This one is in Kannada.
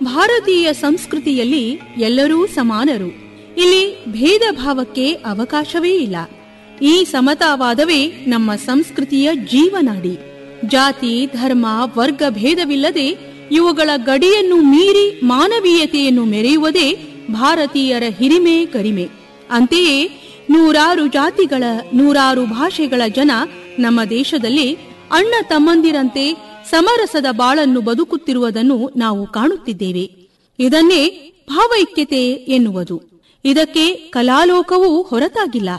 ಭಾರತೀಯ ಸಂಸ್ಕೃತಿಯಲ್ಲಿ ಎಲ್ಲರೂ ಸಮಾನರು ಇಲ್ಲಿ ಭೇದ ಭಾವಕ್ಕೆ ಅವಕಾಶವೇ ಇಲ್ಲ ಈ ಸಮತಾವಾದವೇ ನಮ್ಮ ಸಂಸ್ಕೃತಿಯ ಜೀವನಾಡಿ ಜಾತಿ ಧರ್ಮ ವರ್ಗ ಭೇದವಿಲ್ಲದೆ ಇವುಗಳ ಗಡಿಯನ್ನು ಮೀರಿ ಮಾನವೀಯತೆಯನ್ನು ಮೆರೆಯುವುದೇ ಭಾರತೀಯರ ಹಿರಿಮೆ ಕರಿಮೆ ಅಂತೆಯೇ ನೂರಾರು ಜಾತಿಗಳ ನೂರಾರು ಭಾಷೆಗಳ ಜನ ನಮ್ಮ ದೇಶದಲ್ಲಿ ಅಣ್ಣ ತಮ್ಮಂದಿರಂತೆ ಸಮರಸದ ಬಾಳನ್ನು ಬದುಕುತ್ತಿರುವುದನ್ನು ನಾವು ಕಾಣುತ್ತಿದ್ದೇವೆ ಇದನ್ನೇ ಭಾವೈಕ್ಯತೆ ಎನ್ನುವುದು ಇದಕ್ಕೆ ಕಲಾಲೋಕವೂ ಹೊರತಾಗಿಲ್ಲ